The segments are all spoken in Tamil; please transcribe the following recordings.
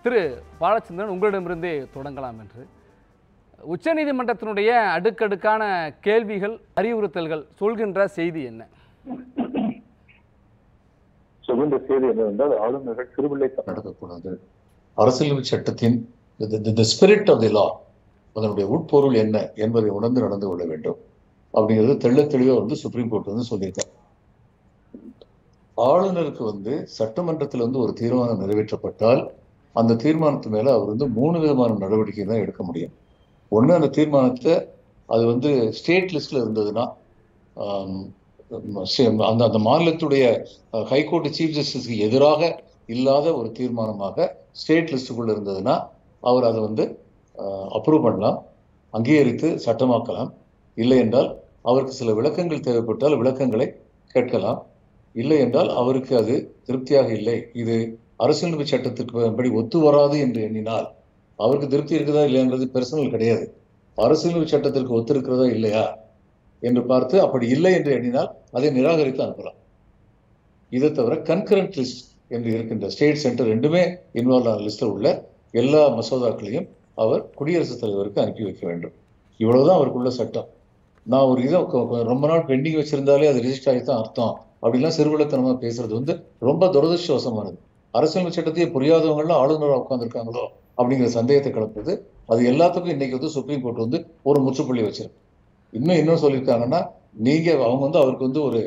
திரு பாலச்சந்திரன் உங்களிடமிருந்தே தொடங்கலாம் என்று உச்சநீதிமன்றத்தினுடைய அடுக்கடுக்கான கேள்விகள் அறிவுறுத்தல்கள் சொல்கின்ற செய்தி என்ன சொல்கின்ற செய்தி என்னவென்றால் ஆளுநர்கள் திருவிழை நடக்கக்கூடாது அரசியலமைப்பு சட்டத்தின் ஸ்பிரிட் ஆஃப் தி லா அதனுடைய உட்பொருள் என்ன என்பதை உணர்ந்து நடந்து கொள்ள வேண்டும் அப்படிங்கிறது தெள்ளத் தெளிவா வந்து சுப்ரீம் கோர்ட் வந்து சொல்லியிருக்காங்க ஆளுநருக்கு வந்து சட்டமன்றத்தில் வந்து ஒரு தீர்மானம் நிறைவேற்றப்பட்டால் அந்த தீர்மானத்து மேல அவர் வந்து மூணு விதமான நடவடிக்கை தான் எடுக்க முடியும் ஒண்ணு அந்த தீர்மானத்தை அது வந்து ஸ்டேட் லிஸ்ட்ல இருந்ததுன்னா ஆம், அந்த அந்த மாநிலத்துடைய ஹைகோர்ட் சீஃப் ஜஸ்டிஸ்க்கு எதிராக இல்லாத ஒரு தீர்மானமாக ஸ்டேட் லிஸ்டுக்குள்ள இருந்ததுன்னா அவர் அதை வந்து அப்ரூவ் பண்ணலாம் அங்கீகரித்து சட்டமாக்கலாம் இல்லை என்றால் அவருக்கு சில விளக்கங்கள் தேவைப்பட்டால் விளக்கங்களை கேட்கலாம் இல்லை என்றால் அவருக்கு அது திருப்தியாக இல்லை இது அரசியலமைப்பு சட்டத்திற்கு படி ஒத்து வராது என்று எண்ணினால் அவருக்கு திருப்தி இருக்குதா இல்லையாங்கிறது பெர்சனல் கிடையாது அரசியலமைப்பு சட்டத்திற்கு ஒத்து இருக்கிறதா இல்லையா என்று பார்த்து அப்படி இல்லை என்று எண்ணினால் அதை நிராகரித்து அனுப்பலாம் இதை தவிர கன்கரண்ட் லிஸ்ட் என்று இருக்கின்ற ஸ்டேட் சென்டர் ரெண்டுமே இன்வால்வ் ஆன லிஸ்டில் உள்ள எல்லா மசோதாக்களையும் அவர் குடியரசுத் தலைவருக்கு அனுப்பி வைக்க வேண்டும் இவ்வளவுதான் அவருக்குள்ள சட்டம் நான் ஒரு இதை கொ- கொ- ரொம்ப நாள் பெண்டிங் வச்சிருந்தாலே அது ரிஜிஸ்டர் ஆகி தான் அர்த்தம் அப்படிலாம் சிறுவிளத்தனமா பேசுறது வந்து ரொம்ப துரதிருஷ்டவசமானது அரசியல் சட்டத்தையே புரியாதவங்களாம் ஆளுநராக உட்கார்ந்துருக்காங்களோ அப்படிங்கிற சந்தேகத்தை கிளப்புறது அது எல்லாத்துக்கும் இன்னைக்கு வந்து சுப்ரீம் கோர்ட் வந்து ஒரு முற்றுப்புள்ளி வச்சிருக்கு இன்னும் இன்னும் சொல்லியிருக்காங்கன்னா நீங்க அவங்க வந்து அவருக்கு வந்து ஒரு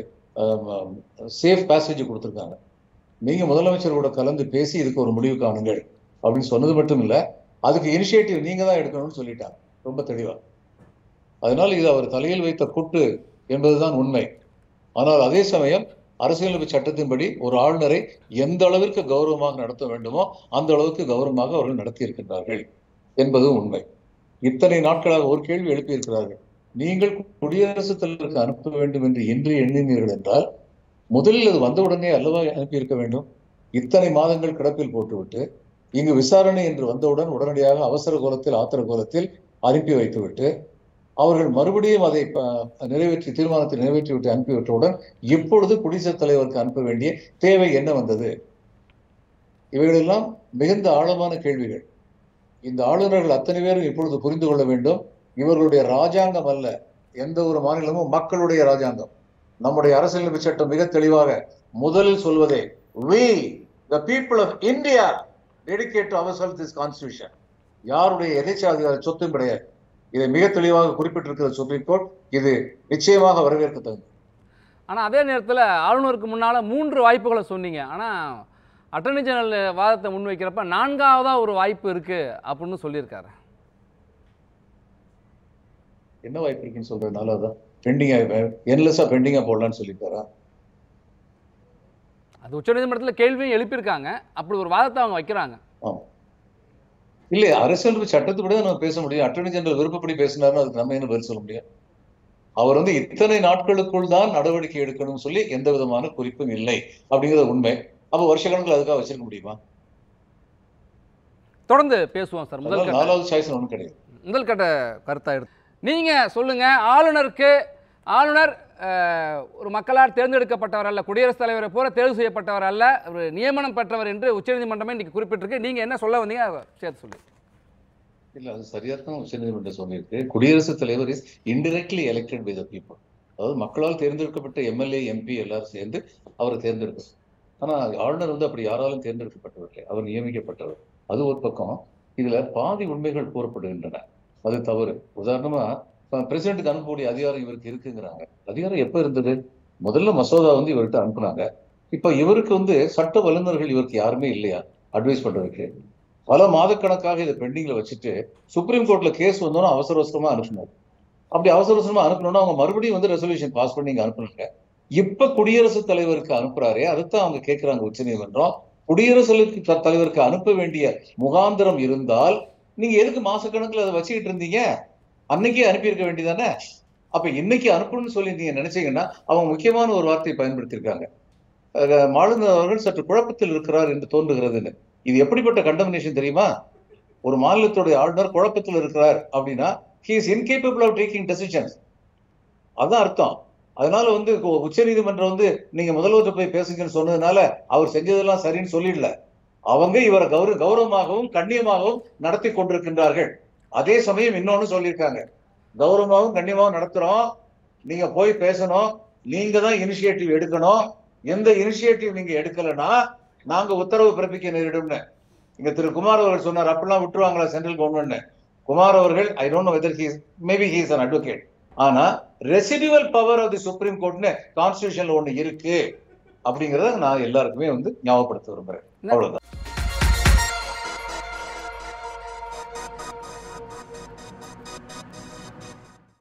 சேஃப் பேசேஜ் கொடுத்துருக்காங்க நீங்க முதலமைச்சரோட கலந்து பேசி இதுக்கு ஒரு முடிவு காணுங்கள் அப்படின்னு சொன்னது மட்டும் இல்ல அதுக்கு இனிஷியேட்டிவ் நீங்க தான் எடுக்கணும்னு சொல்லிட்டாங்க ரொம்ப தெளிவா அதனால இது அவர் தலையில் வைத்த குட்டு என்பதுதான் உண்மை ஆனால் அதே சமயம் அரசியலமைப்பு சட்டத்தின்படி ஒரு ஆளுநரை எந்த அளவிற்கு கௌரவமாக நடத்த வேண்டுமோ அந்த அளவுக்கு கௌரவமாக அவர்கள் நடத்தி இருக்கின்றார்கள் என்பதும் உண்மை இத்தனை நாட்களாக ஒரு கேள்வி எழுப்பியிருக்கிறார்கள் நீங்கள் குடியரசுத் தலைவருக்கு அனுப்ப வேண்டும் என்று இன்று எண்ணினீர்கள் என்றால் முதலில் அது வந்தவுடனே அல்லவா அனுப்பியிருக்க வேண்டும் இத்தனை மாதங்கள் கிடப்பில் போட்டுவிட்டு இங்கு விசாரணை என்று வந்தவுடன் உடனடியாக அவசர கோலத்தில் ஆத்திர கோலத்தில் அனுப்பி வைத்துவிட்டு அவர்கள் மறுபடியும் அதை ப- நிறைவேற்றி தீர்மானத்தை நிறைவேற்றிவிட்டு அனுப்பிவிட்டவுடன் இப்பொழுது குடியரசுத் தலைவருக்கு அனுப்ப வேண்டிய தேவை என்ன வந்தது இவைகளெல்லாம் மிகுந்த ஆழமான கேள்விகள் இந்த ஆளுநர்கள் அத்தனை பேரும் இப்பொழுது புரிந்து கொள்ள வேண்டும் இவர்களுடைய ராஜாங்கம் அல்ல எந்த ஒரு மாநிலமும் மக்களுடைய ராஜாங்கம் நம்முடைய அரசியலமைப்பு சட்டம் மிக தெளிவாக முதலில் சொல்வதே we the people of india dedicate to ourselves this constitution யாருடைய எதேச்சாதிகார சொத்தும் கிடையாது இதை மிக தெளிவாக குறிப்பிட்டிருக்கிற சுப்ரீம் கோர்ட் இது நிச்சயமாக வரவேற்கத்தக்கது ஆனால் அதே நேரத்தில் ஆளுநருக்கு முன்னால் மூன்று வாய்ப்புகளை சொன்னீங்க ஆனால் அட்டர்னி ஜெனரல் வாதத்தை முன்வைக்கிறப்ப நான்காவதாக ஒரு வாய்ப்பு இருக்குது அப்படின்னு சொல்லியிருக்காரு என்ன வாய்ப்பு இருக்குன்னு சொல்றதுனால அதான் பெண்டிங்கா என்லெஸ்ஸா பெண்டிங்கா போடலாம்னு சொல்லிட்டாரா அது உச்சநீதிமன்றத்தில் கேள்வியும் எழுப்பியிருக்காங்க அப்படி ஒரு வாதத்தை அவங்க வைக்கிறாங்க ஆமா இல்ல அரசியல் சட்டத்துப்படி தான் நம்ம பேச முடியும் அட்டர்னி ஜெனரல் விருப்பப்படி பேசினாருன்னா அதுக்கு நம்ம என்ன பதில் சொல்ல முடியும் அவர் வந்து இத்தனை நாட்களுக்குள் தான் நடவடிக்கை எடுக்கணும்னு சொல்லி எந்த விதமான குறிப்பும் இல்லை அப்படிங்கிறது உண்மை அப்ப வருஷ கணக்கில் அதுக்காக வச்சிருக்க முடியுமா தொடர்ந்து பேசுவோம் சார் முதல் அதனால கட்ட நாலாவது சாய்ஸ் ஒன்றும் கிடையாது முதல் கட்ட கருத்தா எடுத்து நீங்கள் சொல்லுங்கள் ஆளுநருக்கு ஆளுநர் அஹ், ஒரு மக்களால் தேர்ந்தெடுக்கப்பட்டவர் அல்ல குடியரசுத் தலைவரை போல தேர்வு செய்யப்பட்டவர் அல்ல ஒரு நியமனம் பெற்றவர் என்று உச்சநீதிமன்றமே இன்னைக்கு குறிப்பிட்டிருக்கு நீங்கள் என்ன சொல்ல வந்தீங்க அதை சேர்த்து சொல்லு இல்ல அது சரியா தான் உச்சநீதிமன்றம் சொல்லியிருக்கு குடியரசுத் தலைவர் is indirectly elected by the people அதாவது மக்களால் தேர்ந்தெடுக்கப்பட்ட எம்எல்ஏ எம்பி எல்லாரும் சேர்ந்து அவரை தேர்ந்தெடுப்பார் ஆனா ஆளுநர் வந்து அப்படி யாராலும் தேர்ந்தெடுக்கப்பட்டவர் இல்லை அவர் நியமிக்கப்பட்டவர் அது ஒரு பக்கம் இதுல பாதி உண்மைகள் கூறப்படுகின்றன அது தவறு உதாரணமா பிரசிடென்ட்டுக்கு அனுப்பக்கூடிய அதிகாரம் இவருக்கு இருக்குங்கிறாங்க அதிகாரம் எப்ப இருந்தது முதல்ல மசோதா வந்து இவர்கிட்ட அனுப்புனாங்க இப்ப இவருக்கு வந்து சட்ட வல்லுநர்கள் இவருக்கு யாருமே இல்லையா அட்வைஸ் பண்றதுக்கு பல மாதக்கணக்காக இதை பெண்டிங்ல வச்சுட்டு சுப்ரீம் கோர்ட்ல கேஸ் வந்தோன்னா அவசர அவசரமா அனுப்பினார் அப்படி அவசர அவசரமா அனுப்பணும்னா அவங்க மறுபடியும் வந்து ரெசல்யூஷன் பாஸ் பண்ணி இங்க அனுப்புனாங்க இப்ப குடியரசுத் தலைவருக்கு அனுப்புறாரே அதைத்தான் அவங்க கேட்கிறாங்க உச்சநீதிமன்றம் குடியரசுத் த- தலைவருக்கு அனுப்ப வேண்டிய முகாந்திரம் இருந்தால் நீங்க எதுக்கு மாசக்கணக்குல அதை வச்சுக்கிட்டு இருந்தீங்க அன்னைக்கே அனுப்பியிருக்க வேண்டியதானே அப்ப இன்னைக்கு அனுப்பணும்னு சொல்லி நீங்க நினைச்சீங்கன்னா அவங்க முக்கியமான ஒரு வார்த்தையை பயன்படுத்தியிருக்காங்க அஹ் ஆளுநர் அவர்கள் சற்று குழப்பத்தில் இருக்கிறார் என்று தோன்றுகிறதுன்னு இது எப்படிப்பட்ட கண்டமினேஷன் தெரியுமா ஒரு மாநிலத்துடைய ஆளுநர் குழப்பத்தில் இருக்கிறார் அப்படின்னா he is incapable of taking decisions அதான் அர்த்தம் அதனால வந்து உச்ச நீதிமன்றம் வந்து நீங்க முதல்வர்கிட்ட போய் பேசுங்கன்னு சொன்னதுனால அவர் செஞ்சதெல்லாம் சரின்னு சொல்லிடல அவங்க இவரை கௌரவ கௌரவமாகவும் கண்ணியமாகவும் நடத்தி கொண்டிருக்கின்றார்கள் அதே சமயம் இன்னொன்னு சொல்லியிருக்காங்க கௌரவமாகவும் கண்ணியமாகவும் நடத்துறோம் நீங்க போய் பேசணும் நீங்க தான் இனிஷியேட்டிவ் எடுக்கணும் எந்த இனிஷியேட்டிவ் நீங்க எடுக்கலைன்னா நாங்க உத்தரவு பிறப்பிக்க நேரிடும்னு இங்க திரு குமார் அவர்கள் சொன்னார் அப்படிலாம் விட்டுருவாங்களா சென்ட்ரல் கவர்மெண்ட் குமார் அவர்கள் I don't know whether he's maybe he's an advocate ஆனா residual power of the supreme கோர்ட்னு கான்ஸ்டியூஷன்ல ஒண்ணு இருக்கு அப்படிங்கறத நான் எல்லாருக்குமே வந்து ஞாபகப்படுத்த விரும்புறேன் அவ்வளவுதான்